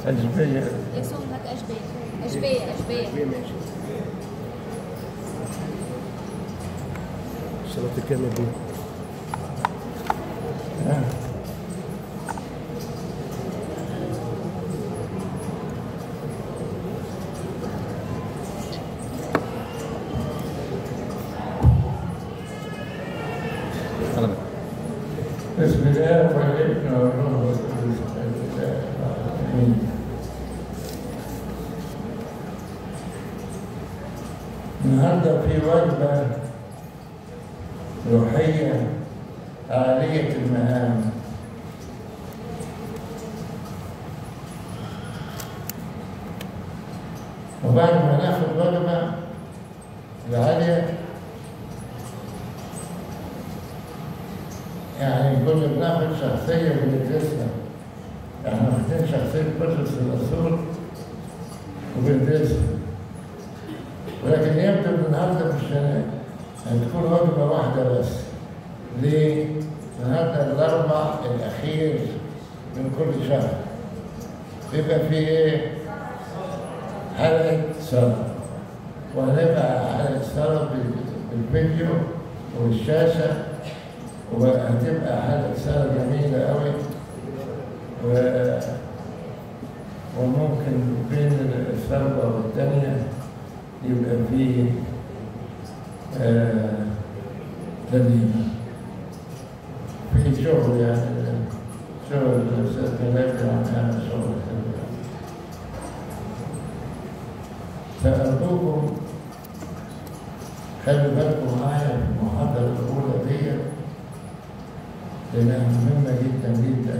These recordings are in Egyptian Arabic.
أشبية يسوع هات أشبيه أشبيه أشبيه شوية ماشي صلاة الكامل دي آه. غلبت بسم الله والابن والروح القدس الله آمين النهارده في وجبة روحية عالية المهام وبعد ما ناخد وجبة العالية يعني كل بناخد شخصية بندرسها احنا واخدين شخصية بطرس الرسول وبندرسها ولكن يبدو ان النهارده مش هتكون وجبة واحدة بس ليه؟ النهارده الأربع الأخير من كل شهر بيبقى في إيه؟ حلقة صلاة وهنبقى حلقة صلاة بال- بالفيديو والشاشة وهتبقى حلقة صلاة جميلة قوي و... وممكن بين الصلبة والتانية يبقى فيه آه، تدريب في شغل يعني شغل الأستاذ جلال عم يعمل شغل حلو فأرجوكم خلوا بالكم معايا في المحاضرة الأولى دي لأنها مهمة جدا جدا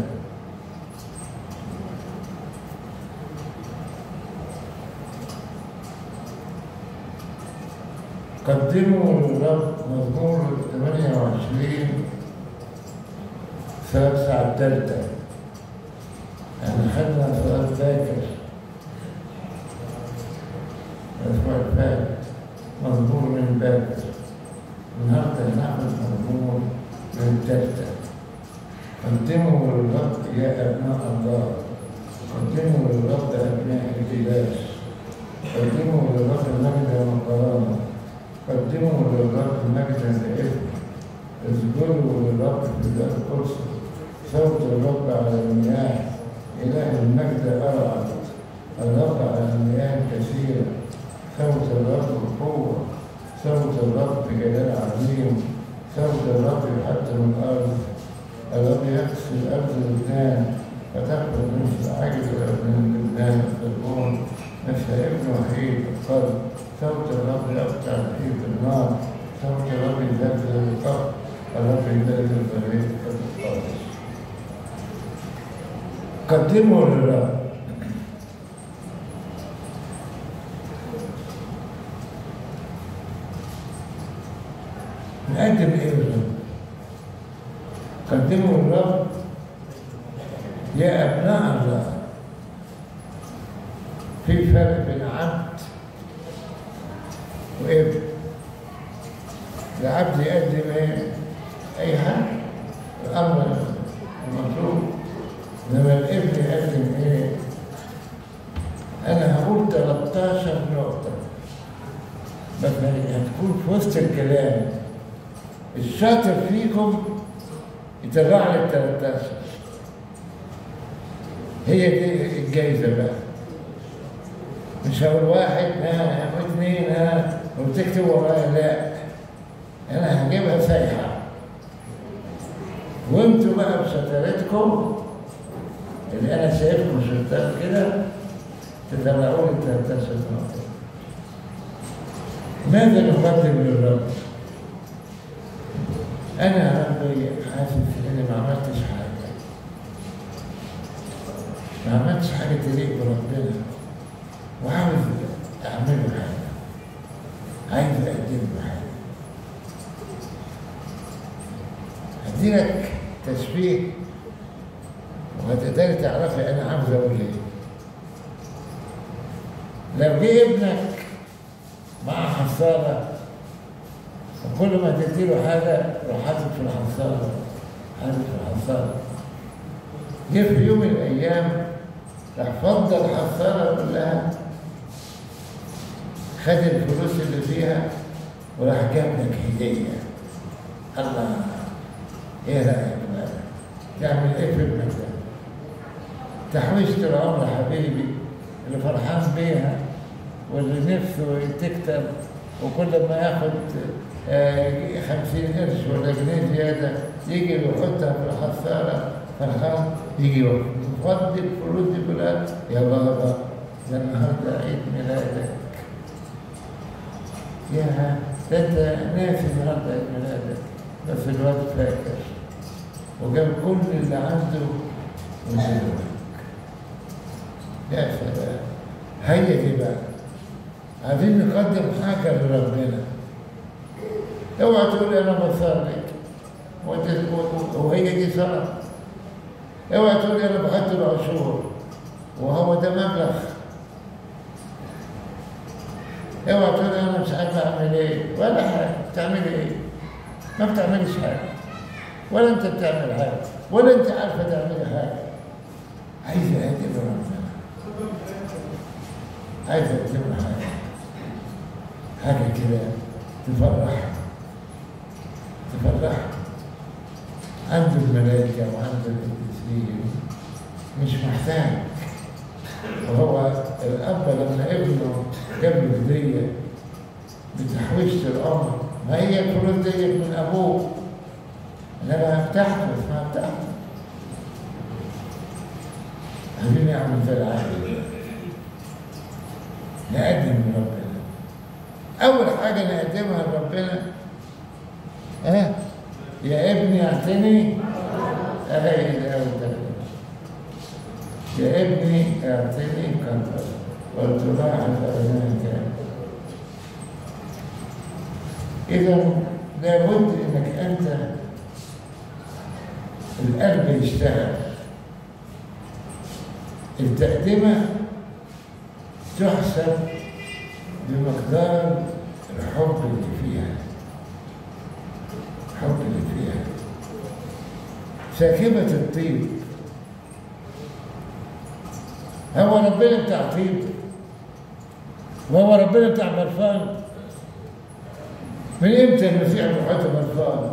قدموا للرب مزمور 28 صلاة الساعة الثالثة يعني خدنا صلاة باكر الأسبوع اللي فات مزمور من باكر النهارده هناخد مزمور من الثالثة قدموا للرب يا أبناء الله قدموا للرب أبناء الكلاس قدموا للرب المجد والكرامة قدموا للرب مجدا لإذن اسجدوا للرب في ذات القدس صوت الرب على المياه إله المجد أرعد الرب على المياه كثيرة صوت الرب بقوة صوت الرب بجلال عظيم صوت الرب يحطم الأرض الرب يغسل الأرض لبنان فتخرج مثل عجز من لبنان القربون مثل ابن وحيد القلب صوت الرب يقطع الحيط النار صوت الرب يزلزل القبر الرب يزلزل البريد القادس قدموا للرب نقدم ايه للرب؟ قدموا للرب يا ابناء الله في فرق بين عبد وابن العبد يقدم ايه؟ اي حاجه الامر المطلوب انما الابن يقدم ايه؟ انا هقول 13 نقطه بس هتكون في وسط الكلام الشاطر فيكم يتبع لي ال 13 هي دي الجايزه بقى مش هقول واحد ها واثنين ها وتكتب ورايا لا انا هجيبها سايحه وانتوا بقى بشطارتكم اللي انا شايفكم شطار كده تتابعوا لي 13 نقطه ماذا نقدم للرب؟ انا يا ربي حاسس اني ما عملتش حاجه ما عملتش حاجه تليق بربنا وعاوز اعمله حاجه عايز اقدم له حاجه هديلك تشبيه وهتقدري تعرفي انا عاوز اقول ايه لو جه ابنك مع حصاله وكل ما تديله حاجه يروح حاطط في الحصاله حاطط في الحصاله جه في يوم من الايام راح فضل الحصالة كلها خد الفلوس اللي فيها وراح جاب لك هدية الله ايه رأيك بقى؟ تعمل ايه في ابنك ده؟ تحويشة العمر حبيبي اللي فرحان بيها واللي نفسه تكتب وكل ما ياخد آه، خمسين قرش ولا جنيه زيادة يجي ويحطها في الحصالة فرحان يجي يفضي الفلوس دي كلها يا بابا ده النهارده عيد ميلادك يا ده انت ناسي النهارده عيد ميلادك بس الواد فاكر وجاب كل اللي عنده وادالك يا سلام هي دي بقى عايزين نقدم حاجه لربنا اوعى تقول انا بصلي وانت- وهي دي صلاه اوعى تقول انا بحط العشور وهو ده مبلغ اوعى تقول انا مش عارف اعمل ايه ولا حاجه بتعمل ايه ما بتعملش حاجه ولا انت بتعمل حاجه ولا انت عارفه تعملي حاجه عايزه هادي ربنا عايزه تجيب حاجه حاجه كده تفرح تفرح عنده الملائكه وعنده القديسين مش محتاج وهو الأب لما ابنه جاب له هدية بتحويشة الأمر ما هي الفلوس دي من أبوه إنما بتاعته اسمها بتاعته عايزين نعمل زي العادي نقدم لربنا أول حاجة نقدمها لربنا ها يا ابني اعتني أهي الأول ده يا ابني اعطني قلبك والتلاحظ أذنك إذا لابد إنك أنت القلب يشتغل التقدمة تحسب بمقدار الحب اللي فيها الحب اللي فيها ساكبة الطيب هو ربنا بتاع طيب وهو ربنا بتاع برفان من امتى المسيح بيحط برفان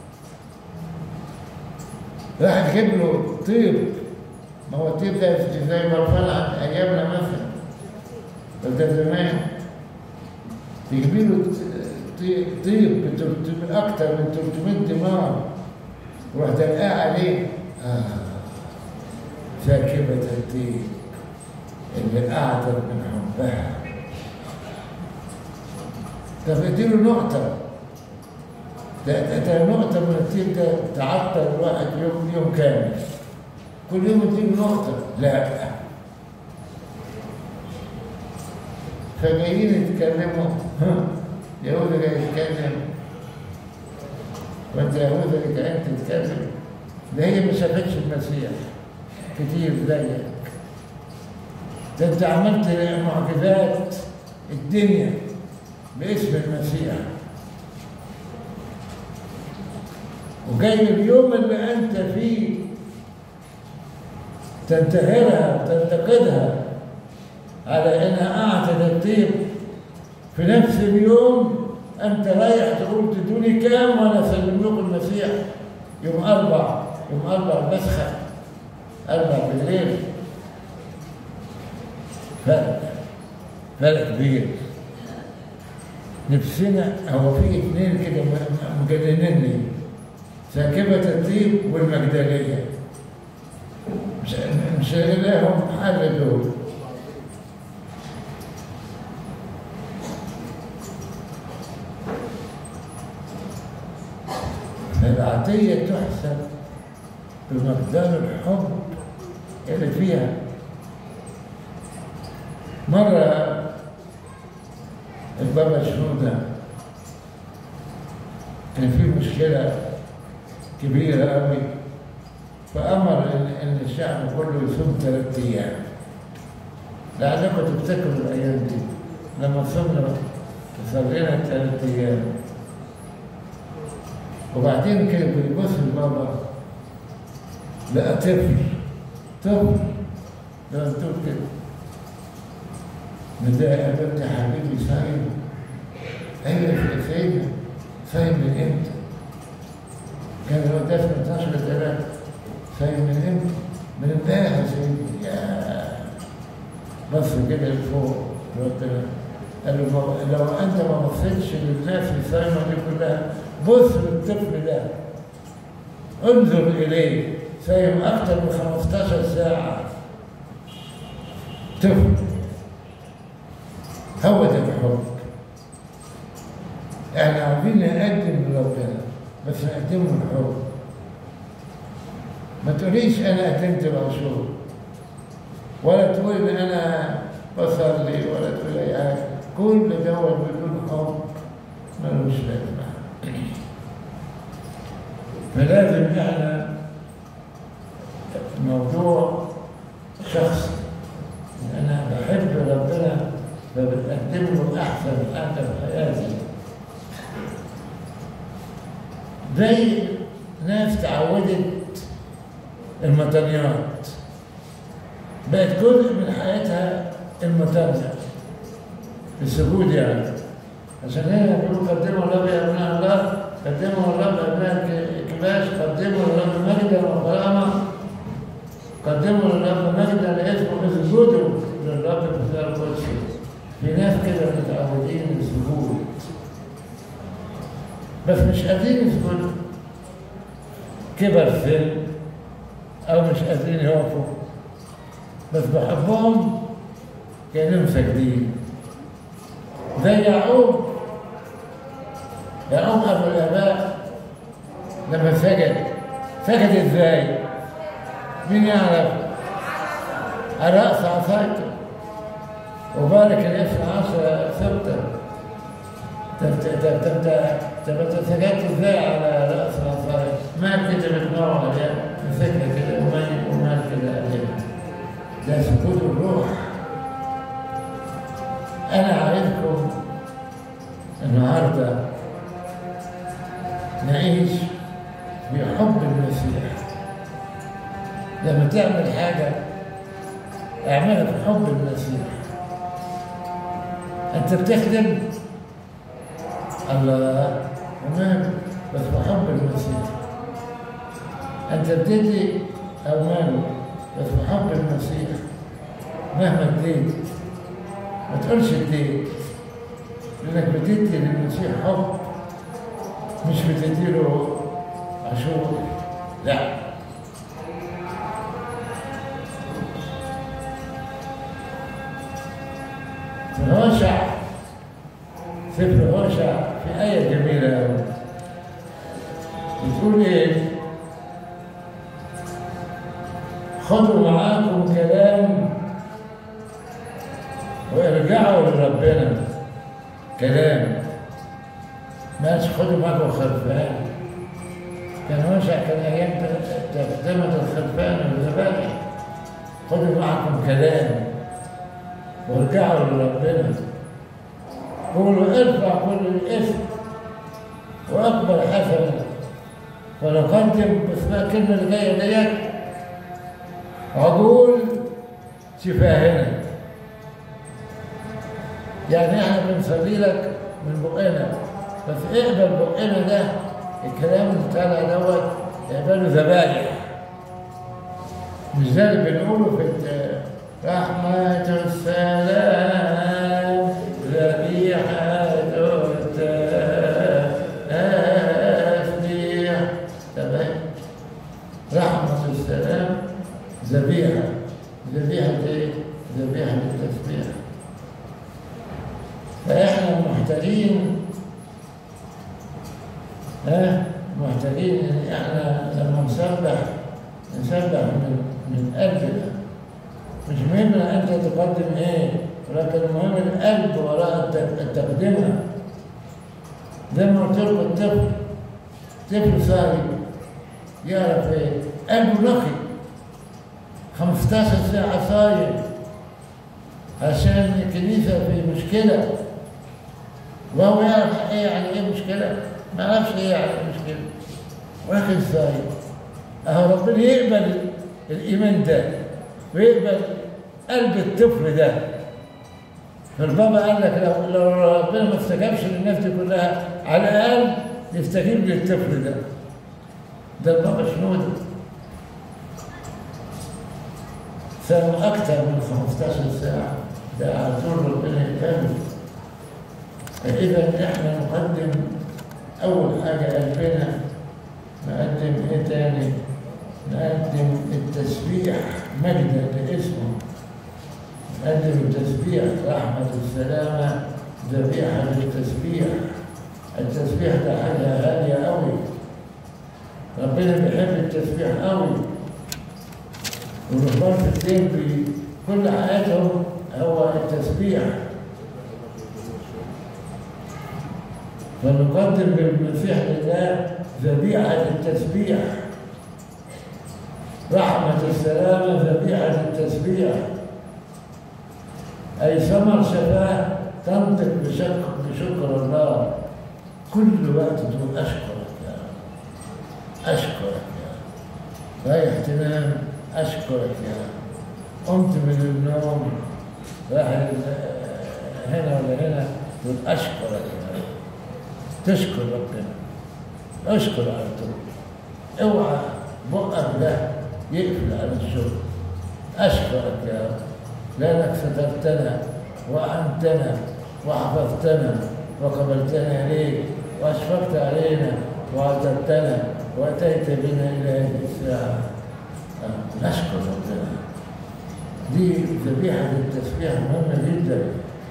راح تجيب له طيب ما هو الطيب ده زي برفان عن ايامنا مثلا بس ده زمان تجيبي له طيب بتلت- اكتر من 300 دينار وراح تلقاه عليه آه ساكبة الطيب اللي قعدت من حبها طب اديله نقطة ده, ده, ده نقطة من الطيب ده تعطل الواحد يوم يوم كامل كل يوم اديله نقطة لا فجايين يتكلموا ها، يهوذا جاي يتكلم وانت يهوذا اللي جاي تتكلم ده هي ما شافتش المسيح كتير زيك ده انت عملت معجزات الدنيا باسم المسيح وجاي اليوم اللي انت فيه تنتهرها وتنتقدها على انها اعطت الطيب في نفس اليوم انت رايح تقول تدوني كام وانا اسلم لكم المسيح يوم اربع يوم اربع مسخه اربع بالليل فرق فرق كبير نفسنا هو في اثنين كده م- مجننني ساكبة الطيب والمجدلية مش مش لهم حل دول العطية تحسب بمقدار الحب اللي فيها مرة البابا شنودة كان في مشكلة كبيرة قوي فأمر إن, إن الشعب كله يصوم ثلاث أيام لعلكم تفتكروا الأيام دي لما صمنا صلينا ثلاث أيام وبعدين كده بيبص البابا لقى طفل طفل لو تقول كده من ده يا بنت حبيبي صايم ايوه يا سيدنا صايم من امتى؟ كان هو دافع 12 3 صايم من امتى؟ من امبارح يا سيدي يا بص كده لفوق ربنا قال له ما- لو انت ما بصيتش لله في الصيامه دي كلها بص للطفل ده انظر اليه صايم اكتر من 15 ساعه طفل هو ده الحب احنا عاوزين نقدم لربنا بس نقدمه الحب ما تقوليش انا قدمت العشور ولا تقول ان انا بصلي ولا تقول اي حاجه كل دوت بدون حب ملوش لازمه فلازم احنا موضوع شخصي ان انا بحب ربنا فبقدم له احسن حاجه في حياتي زي ناس تعودت المطنيات بقت جزء من حياتها المطنية السجود يعني عشان هي بيقولوا قدموا الرب يا ابناء الله قدموا الرب يا ابناء الكباش قدموا الرب مجدا وكرامة قدموا للرب مجدا لاسمه اسجدوا للرب في القدس في ناس كده متعودين السجود بس مش قادرين يسجدوا كبر سن او مش قادرين يقفوا بس بحبهم كانهم ساجدين زي يعقوب يعقوب ابو الاباء لما سجد سجد ازاي؟ مين يعرف؟ على رأس عصايته وبارك الاثنى عشر سبتا طب طب طب طب انت سجدت ازاي على رأس عصايته؟ ما كده بتنوع عليها مسكها كده ومال ومال كده عليها ده سكوت الروح انا عايزكم النهارده نعيش بحب المسيح لما تعمل حاجة اعملها بحب المسيح انت بتخدم الله تمام بس بحب المسيح انت بتدي اموال بس بحب المسيح مهما اديت ما تقولش اديت لانك بتدي للمسيح حب مش بتديله عشور لا في هوشع سفر هوشع في آية جميلة أوي بتقول إيه؟ خذوا معاكم كلام وارجعوا لربنا كلام ماشي خدوا معاكم خرفان كان هوشع كان أيام تقدمة الخرفان والذبائح خذوا معكم كلام وارجعوا لربنا قولوا ارفع كل الاثم واكبر حسنه ونقدم باسمها الكلمه اللي جايه ديت عقول شفاهنا يعني احنا بنصلي لك من بقنا بس اقبل بقنا ده الكلام اللي طالع دوت اقبله ذبائح مش ده اللي بنقوله في الت- رحمة السلام ذبيحة التسبيح تمام رحمة السلام ذبيحة ذبيحة ايه؟ ذبيحة التسبيح فاحنا محتاجين ها محتاجين ان احنا لما نسبح نسبح من من قلبنا مش مهم انت تقدم ايه ولكن المهم القلب وراء الت- التقدمه زي ما قلت لكم الطفل طفل صاحي يعرف ايه قلبه نقي 15 ساعة صايم عشان الكنيسة في مشكلة وهو يعرف ايه يعني ايه مشكلة ما يعرفش ايه يعني مشكلة ولكن صايم اهو ربنا يقبل الايمان ده ويقبل قلب الطفل ده فالبابا قال لك لو, لو ربنا ما استجابش للناس دي كلها على الاقل يستجيب للطفل ده ده البابا شنودة سنة أكثر من 15 ساعة ده عزور ربنا يكمل فإذا إحنا نقدم أول حاجة قلبنا نقدم إيه تاني؟ نقدم التسبيح مجدا لاسمه نقدم التسبيح رحمة السلامة ذبيحة للتسبيح التسبيح ده حاجة غالية أوي ربنا بيحب التسبيح أوي والرهبان في الدين في كل حياتهم هو التسبيح فنقدم بالمسيح لله ذبيحة التسبيح رحمة السلامة ذبيحة التسبيح أي ثمر شفاه تنطق بشكر بشكر الله كل وقت تقول أشكرك يا رب أشكرك يا رب رايح تنام أشكرك يا رب قمت من النوم رايح هنا ولا هنا تقول أشكرك يا رب تشكر ربنا اشكر على طول اوعى بقك ده يقفل على الشغل اشكرك يا رب لانك سترتنا وانتنا وحفظتنا وقبلتنا اليك واشفقت علينا وعتبتنا واتيت بنا الى هذه الساعه آه، نشكر ربنا دي ذبيحه التسبيح مهمه جدا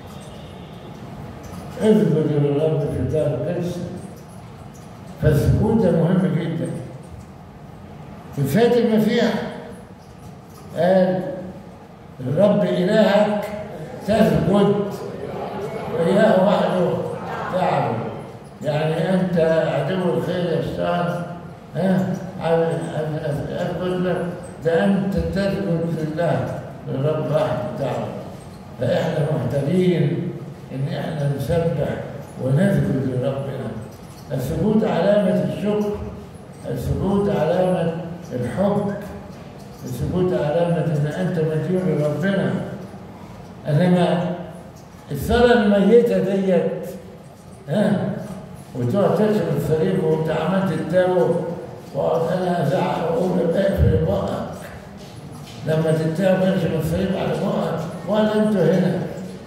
اذكر للرب في دار القدس فالسجود ده مهم جدا في فات المسيح قال الرب إلهك تسجد وإياه وحده تعبد يعني أنت عدو الخير يا شيطان ها أقول لك ده أنت تسجد لله للرب وحده تعبد فإحنا محتاجين إن إحنا نسبح ونسجد لربنا السجود علامة الشكر السجود علامة الحب السجود علامة إن أنت مديون لربنا إنما الصلاة الميتة ديت ها وتقعد تشرب الصليب وأنت عملت التاوب وأقعد أنا أزعق وأقول اقفل بقك لما تتاوب تشرب الصليب على بقك ولا أنتوا هنا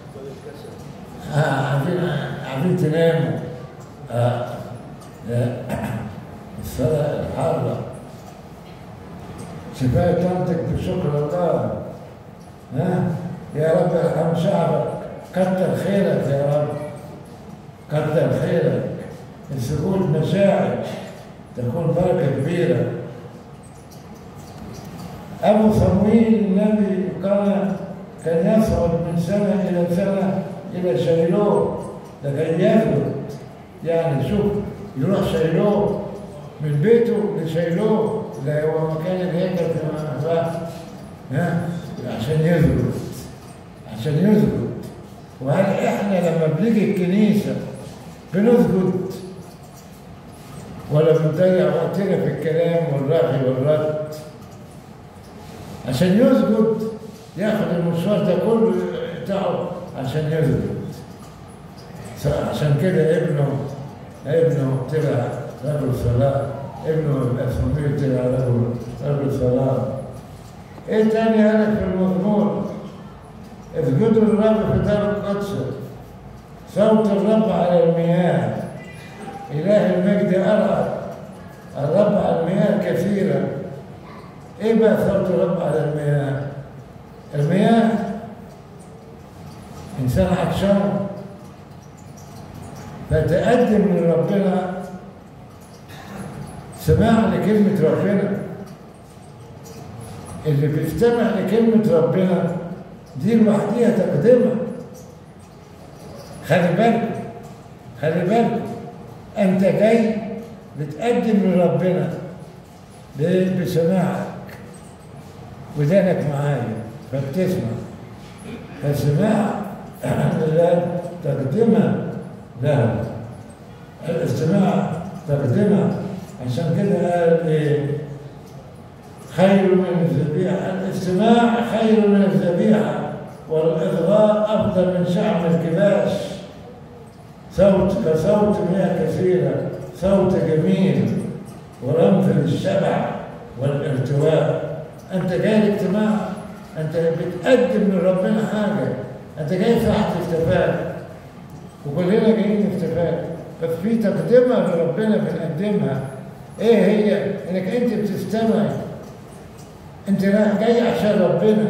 آه عارفين عارفين تناموا آه الصلاة الحارة شفاء كرامتك بشكر الله ها يا رب ارحم شعبك كتر خيرك يا رب كتر خيرك السجود مشاعر تكون بركة كبيرة أبو صمويل النبي قال كان يصعد من سنة إلى سنة إلى شيلوه لكي يثبت يعني شوف يروح شيلوه من بيته لشيلوه اللي هو مكان الهيكل في المنفى ها عشان يثبت عشان يثبت وهل احنا لما بنيجي الكنيسه بنسجد ولا بنضيع وقتنا في الكلام والرغي والرد عشان يسجد ياخد المشوار ده كله بتاعه عشان يسجد عشان كده ابنه ابنه طلع رجل صلاة ابنه الأسمير طلع رجل رجل صلاة ايه تاني قالك في المزمور اسجدوا للرب في دار القدس صوت الرب على المياه إله المجد أرعى الرب على المياه كثيرا ايه بقى صوت الرب على المياه المياه انسان عطشان فتقدم لربنا سماع لكلمة ربنا اللي بيستمع لكلمة ربنا دي لوحديها تقدمها خلي بالك خلي بالك انت جاي بتقدم لربنا بسماعك ودانك معايا فبتسمع فالسماع لله تقدمها له الاستماع تقدمها عشان كده قال ايه خير من الذبيحه الاستماع خير من الذبيحه أفضل من شعب الكباش صوت كصوت مياه كثيرة صوت جميل ورمز للشبع والارتواء أنت جاي الاجتماع أنت بتقدم لربنا حاجة أنت جاي في واحد احتفال وكلنا جايين احتفال بس في تقدمة لربنا بنقدمها ايه هي؟ انك انت بتستمع انت رايح جاي عشان ربنا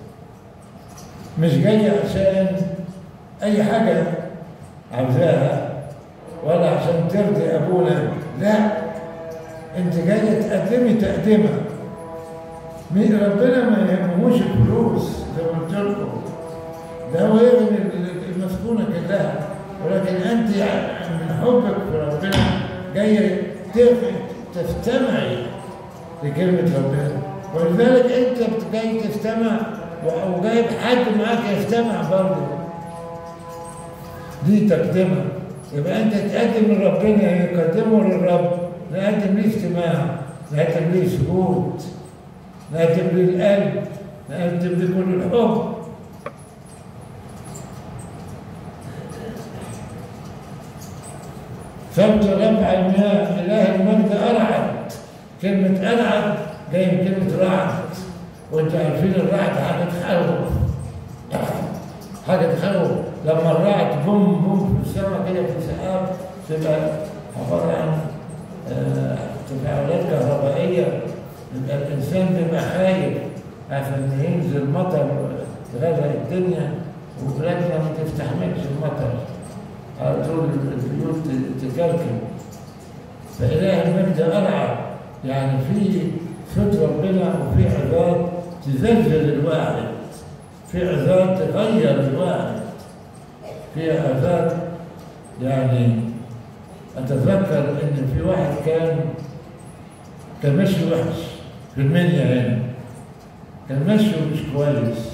مش جاي عشان اي حاجة عاوزاها ولا عشان ترضي ابونا لا انت جاي تقدمي تقدمة مين- ربنا ما يهمهوش الفلوس زي ما قلت لكم ده هو يغني المسكونة كلها ولكن أنت من حبك في ربنا جاي تف- تستمعي لكلمة ربنا ولذلك أنت جاي تستمع و- وجايب حد معاك يستمع برضه دي تقدمة يبقى أنت تقدم لربنا يقدمه للرب نقدم ليه استماع نقدم ليه سجود نقدم ليه القلب نقدم ليه كل الحب صوت رفع المياه إله المجد أرعد كلمة أرعد جاي من كلمة رعد وانتوا عارفين الرعد حاجة تخوف حاجة تخوف لما الرعد بوم بوم في السماء كده في سحاب تبقى عبارة عن آه، تفاعلات كهربائية يبقى الإنسان بيبقى خايف عشان ينزل مطر يغرق الدنيا وبلادنا ما تستحملش المطر على طول البيوت تكركب فإله المجد أرعى يعني في صوت ربنا وفي عظات تزلزل الواحد في عظات تغير الواحد في عظات يعني أتذكر إن في واحد كان كان ماشي وحش في المنيا هنا كان ماشي مش كويس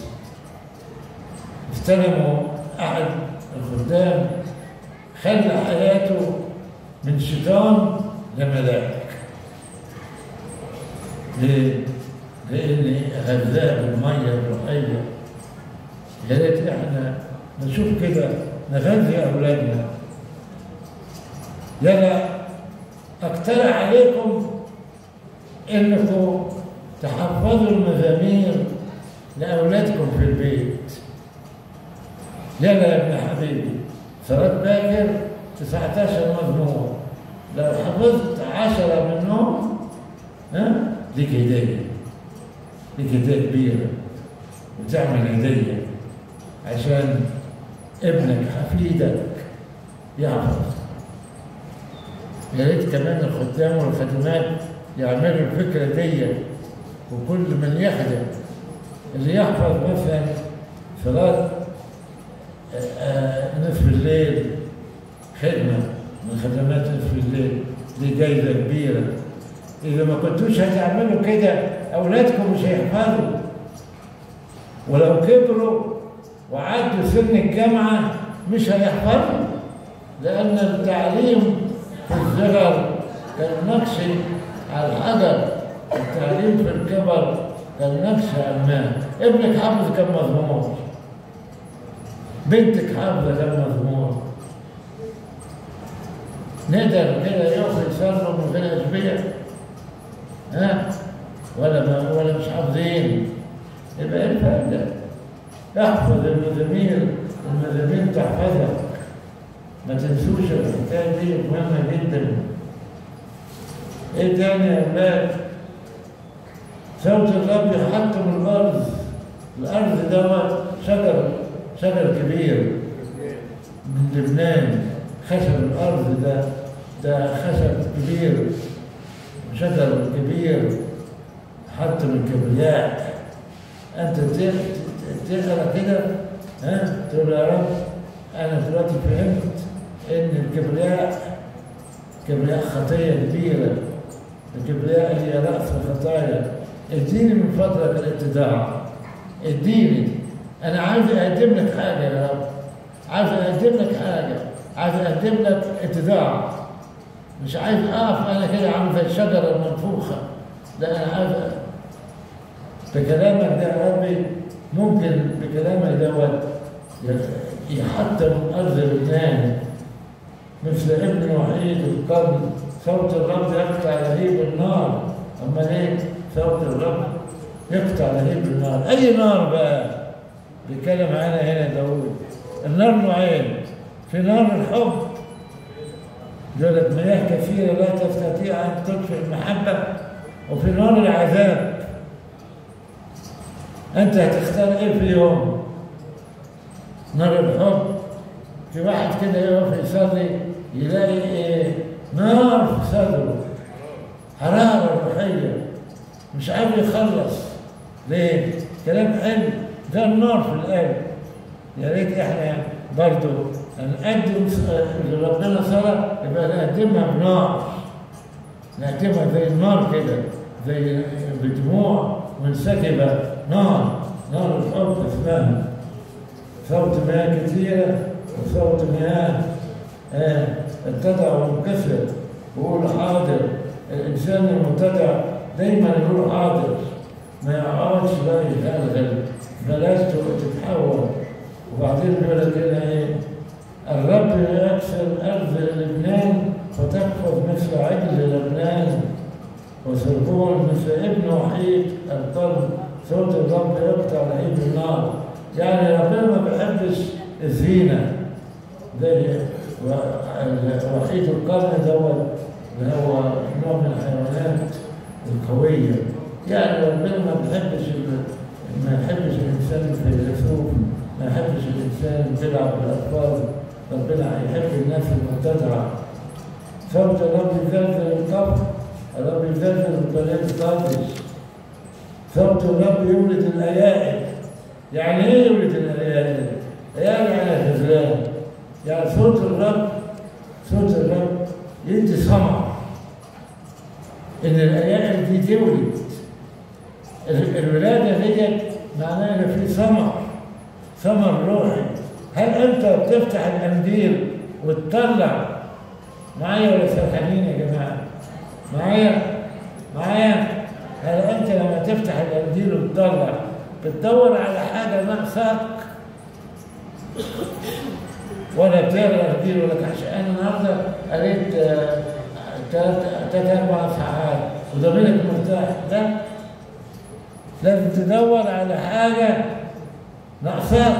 استلموا أحد الخدام خلى حياته من شيطان لملاك ليه؟ لأن غذاء بالمية الروحية يا ريت احنا نشوف كده نغذي أولادنا يلا اقترح عليكم انكم تحفظوا المزامير لاولادكم في البيت يلا يا ابن حبيبي صلاة باكر 19 مزمور لو حفظت عشرة منهم ها ليك هدية ليك هدية كبيرة وتعمل هدية عشان ابنك حفيدك يحفظ يا ريت كمان الخدام والخدمات يعملوا الفكرة دي وكل من يخدم اللي يحفظ مثلا صلاة آه، آه، نصف الليل خدمة من خدمات نصف الليل دي جايزة كبيرة إذا ما كنتوش هتعملوا كده أولادكم مش هيحفظوا ولو كبروا وعدوا سن الجامعة مش هيحفظوا لأن التعليم في الصغر كالنقش على الحجر التعليم في الكبر كالنقش على الماء ابنك حافظ كم مضمون بنتك حافظة كم مضمون نقدر كده ياخد يصرف من غير اشبيه ها ولا ما ولا مش حافظين يبقى ايه الفائده؟ احفظ المزامير المزامير تحفظها ما تنسوش الحكايه دي مهمه جدا ايه تاني يا اولاد صوت الرب يحطم الارض الارض دوت شجر شجر كبير من لبنان خشب الارض ده ده خشب كبير شجر كبير حط من كبرياء انت ت- تقرا كده ها تقول يا رب انا دلوقتي فهمت ان الكبرياء كبرياء خطيه كبيره الكبرياء هي راس الخطايا اديني من فضلك الاتداع اديني انا عايز اقدم لك حاجه يا رب عايز اقدم لك حاجه عايز اقدم لك اتداع مش عايز اقف انا كده عامل زي الشجره المنفوخه لا انا عايز بكلامك ده يا ربي ممكن بكلامك دوت يحطم أرض لبنان مثل ابن وحيد القرن صوت الرب يقطع لهيب النار أما ليه صوت الرب يقطع لهيب النار أي نار بقى بيتكلم عنها هنا داوود النار نوعين في نار الحب دولت مياه كثيرة لا تستطيع أن تطفئ المحبة وفي نار العذاب أنت هتختار إيه فيهم؟ نار الحب في واحد كده يقف يصلي يلاقي إيه؟ نار في صدره حرارة روحية مش عارف يخلص ليه؟ كلام حلو ده النار في القلب يا ريت احنا برضو نقدم لربنا صلاة يبقى نقدمها بنار نقدمها زي النار كده زي بدموع منسكبة نار نار الحب اسمها صوت مياه كثيرة وصوت مياه آه اتضع وانكسر ويقول حاضر الإنسان المتضع دايما يقول حاضر ما يقعدش بقى يتغلغل بلاش تتحول وبعدين بيقول لك هنا ايه الرب يكسر ارض لبنان فتقفز مثل عجل لبنان وسربون مثل ابن وحيد القلب صوت الرب يقطع لهيب النار يعني ربنا ما بيحبش الزينه زي وحيد القرن دوت اللي هو نوع من الحيوانات القويه يعني ربنا ما بيحبش ما يحبش الانسان الفيلسوف ما يحبش الانسان بيلعب بالاطفال ربنا يحب الناس المتدعه صوت الرب يزلزل القبر الرب يزلزل البلاد القادس صوت الرب يولد الايائل يعني ايه يولد الايائل؟ ايائل يعني خذلان يعني صوت الرب صوت الرب يدي سمع ان الايائل دي تولد الولاده ديت معناها ان في ثمر ثمر روحي هل انت بتفتح القنديل وتطلع معايا ولا سرحانين يا جماعه معايا معايا هل انت لما تفتح القنديل وتطلع بتدور على حاجه ناقصاك ولا بتقرا القنديل ولا عشان انا النهارده قريت ثلاث اربع صفحات وضميرك مرتاح لا لازم تدور على حاجة ناقصاك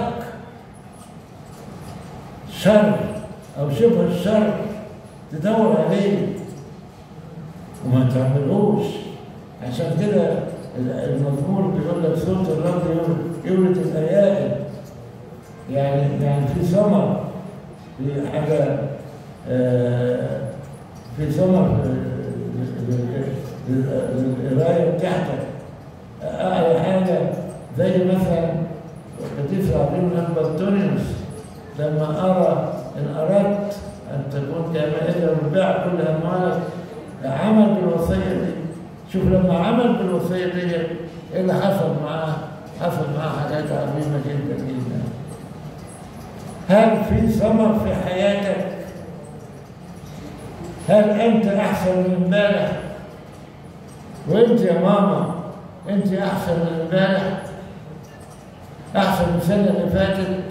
شر أو شبه الشر تدور عليه وما تعملهوش عشان كده المزمور بيقول لك صوت الرب يولد الأيائل يعني يعني في ثمر في حاجة آه في ثمر للقراية بتاعتك أعلى حاجة زي مثلا القديس عبدالله الأنبطونيوس لما أرى إن أردت أن تكون كاملة وتباع كل أموالك عمل بالوصية دي شوف لما عمل بالوصية دي إيه اللي حصل معاه؟ حصل معاه حاجات عظيمة جدا جدا هل في ثمر في حياتك؟ هل أنت أحسن من امبارح؟ وأنت يا ماما انت احسن من امبارح احسن من السنه اللي فاتت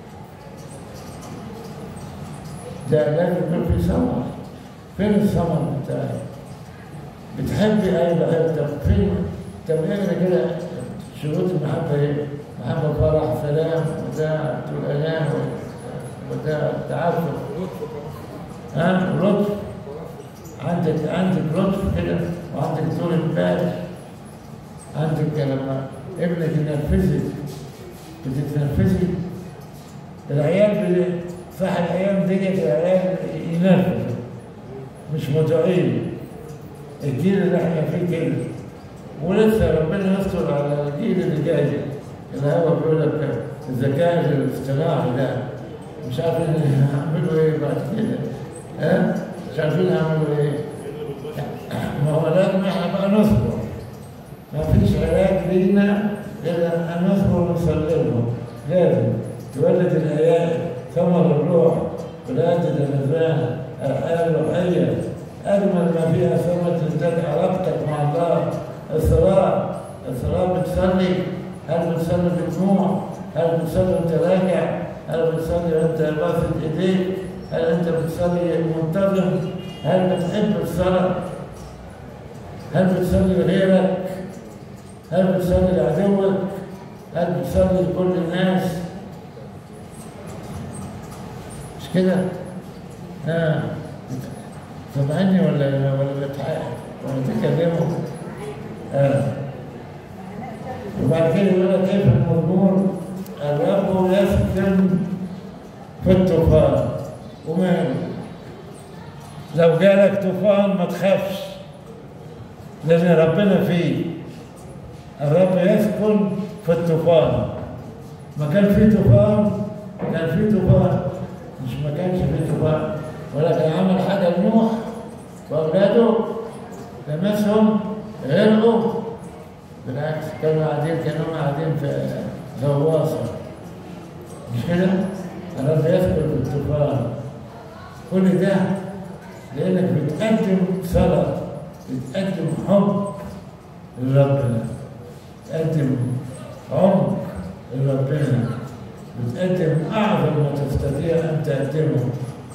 ده لازم يكون في ثمر فين الثمر بتاعي بتحبي اي بحب طب فين طب اقرا كده شروط المحبه ايه محبه فرح سلام وداع طول انام وداع تعفف ها لطف عندك عندك لطف كده وعندك طول بال عندك لما ابنك ينرفزك بتتنرفزي العيال صح الايام ديت العيال ينرفزوا مش مطيعين الجيل اللي احنا فيه كده ولسه ربنا يستر على الجيل اللي جاي اللي هو بيقول لك الذكاء الاصطناعي ده مش عارفين هيعملوا ايه بعد كده ها مش عارفين هيعملوا ايه ما هو لازم احنا بقى نصبر ما فيش علاج لينا إلا أن نصبر ونسلمه لازم تولد الآيات ثمر الروح ولادة النزاهة الحياة الروحية أجمل ما فيها ثمرة تزداد علاقتك مع الله الصلاة الصلاة بتصلي هل بتصلي بدموع هل بتصلي وانت راجع هل بتصلي وانت رافض ايديك هل انت بتصلي منتظم هل بتحب الصلاه هل بتصلي لغيرك هل بتصلي لعدوك هل بتصلي لكل الناس مش كده اه سامعني ولا ولا بتح- ولا تكلموا اه وبعد كده يقول لك ايه في المزمور الرب يسكن في الطوفان وماله لو جالك طوفان ما تخافش لان ربنا فيه الرب يسكن في الطوفان ما كان في طوفان كان في طوفان مش ما كانش في طوفان ولكن عمل حاجه لنوح واولاده لمسهم غرقوا بالعكس كانوا قاعدين كانوا قاعدين في غواصه مش كده؟ الرب يذكر في الطوفان كل ده لانك بتقدم صلاه بتقدم حب لربنا بتقدم عمق لربنا بتقدم اعظم ما تستطيع ان تقدمه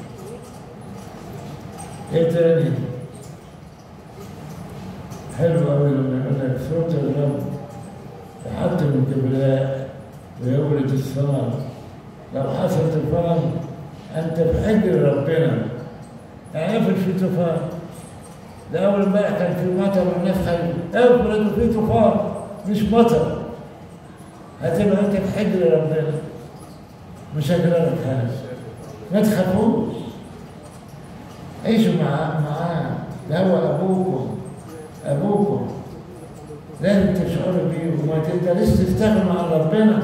ايه تاني؟ حلو قوي لما يقول لك صوت الرب يحطم الكبرياء ويولد الصلاة لو حصل طوفان انت في حجر ربنا يعني افرض في طوفان ده اول امبارح كان في مطر والناس خايفه افرض في طوفان مش مطر هتبقى انت في حجر ربنا مش هجرك حاجه ما تخافوش عيشوا معاه معاه ده هو ابوكم ابوكم لازم تشعروا بيه وما تقدرش تستغنوا عن ربنا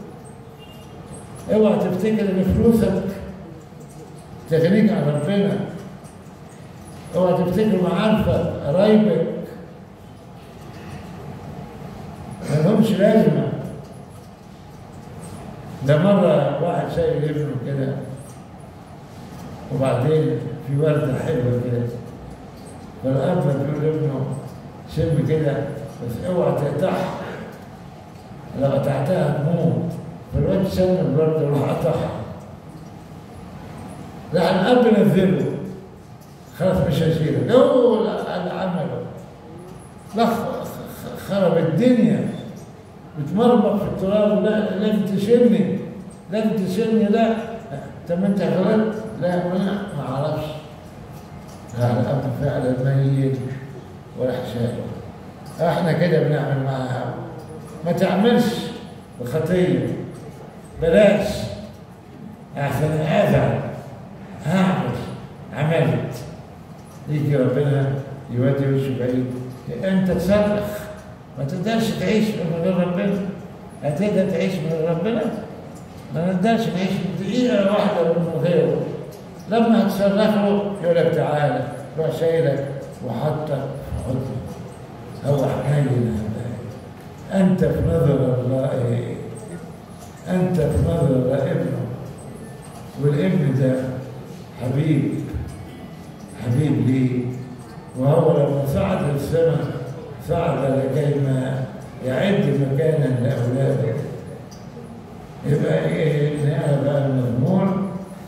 اوعى تفتكر ان فلوسك تغنيك عن ربنا اوعى تفتكر معارفك قرايبك ما لهمش لازمه ده مرة واحد شايل ابنه كده وبعدين في وردة حلوة كده فالأب بيقول لابنه شم كده بس اوعى تقطعها لو قطعتها هتموت فالواد شم الوردة وراح قطعها راح الأب نزله خلاص مش هشيلك هو اللي عمله لا خرب الدنيا بتمرمط في التراب لا لازم تشيلني لازم تشيلني لا طب انت غلطت لا ما ما اعرفش لا الاب فعلا ميت وراح شايله احنا كده بنعمل معاها ما تعملش بخطيه بلاش احسن ازعل هعمل عملت يجي ربنا يودي وشه بعيد انت تصرخ ما تقدرش تعيش من غير ربنا هتقدر تعيش من غير ربنا ما نقدرش نعيش دقيقة واحدة من غيره لما هتصرخ له يقول لك تعالى روح شايلك وحطك في حضنه هو حنين أنت في نظر الله إيه؟ أنت في نظر الله ابنه والابن ده حبيب حبيب ليه وهو لما صعد السماء صعد لكي ما يعد مكانا لاولاده يبقى ايه نقرا بقى المزمور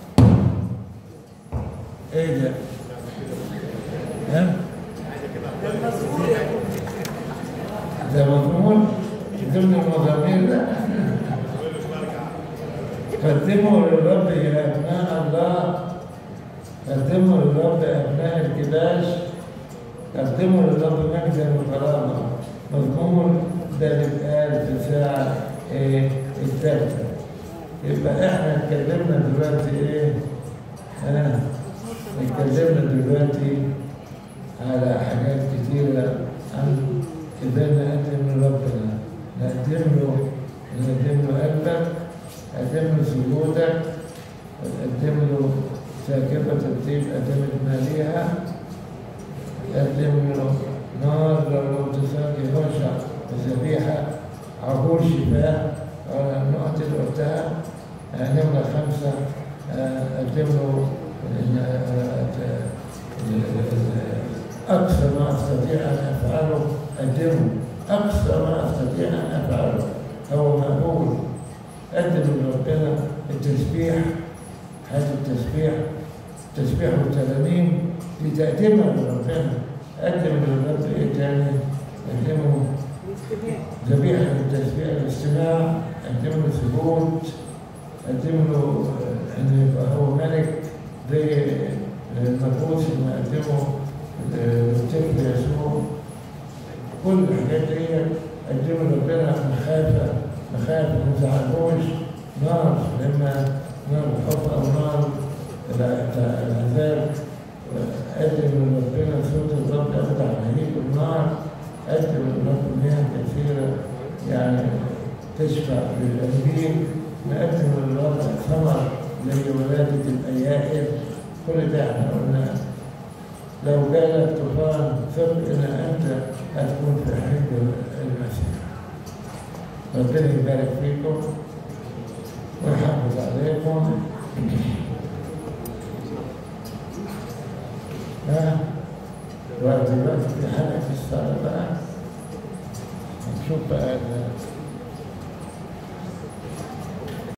ايه ده؟ ها؟ ده مزمور ضمن المزامير ده قدموا للرب يا ابناء الله قدموا للرب ابناء الكباش قدموا للرب مجدا وكرامه مزمور ده اللي اتقال في ساعه ايه الثالثه يبقى احنا اتكلمنا دلوقتي ايه؟ ها اتكلمنا دلوقتي على حاجات كتيره عن ازاي نقدم لربنا نقدم له نقدم له قلبك قدم له سجودك قدم له ساكبة الطيب قدمت ماليها قدم له نار لو تصلي خشع ذبيحة عبور شفاء النقط اللي قلتها نمرة خمسة قدم له أقصى ما أستطيع أن أفعله قدمه أقصى ما أستطيع أن أفعله هو مقبول قدم لربنا التسبيح التسبيح حياة التسبيح التسبيح والترانيم دي تقدمها لربنا قدم للرب ايه تاني؟ قدمه ذبيحة للتسبيح الاستماع قدم له ثبوت قدم له آه، ان يبقى هو ملك زي الناموس اللي قدمه الطفل يسوع كل الحاجات دي قدموا ربنا مخافة مخافة ما تزعلوش نار لما نار الحب أو نار الع- العذاب قدم ربنا صوت الرب أبدع مهيب النار قدم الرب مهن كثيرة يعني تشفع للأنبياء نقدم للرب ثمر زي ولادة الأيائب كل ده احنا قلناه لو جالك طوفان ثق ان انت هتكون في حب المسيح ربنا يبارك فيكم ويحافظ عليكم ها ودلوقتي في حلقة الصلاة بقى نشوف بقى ال-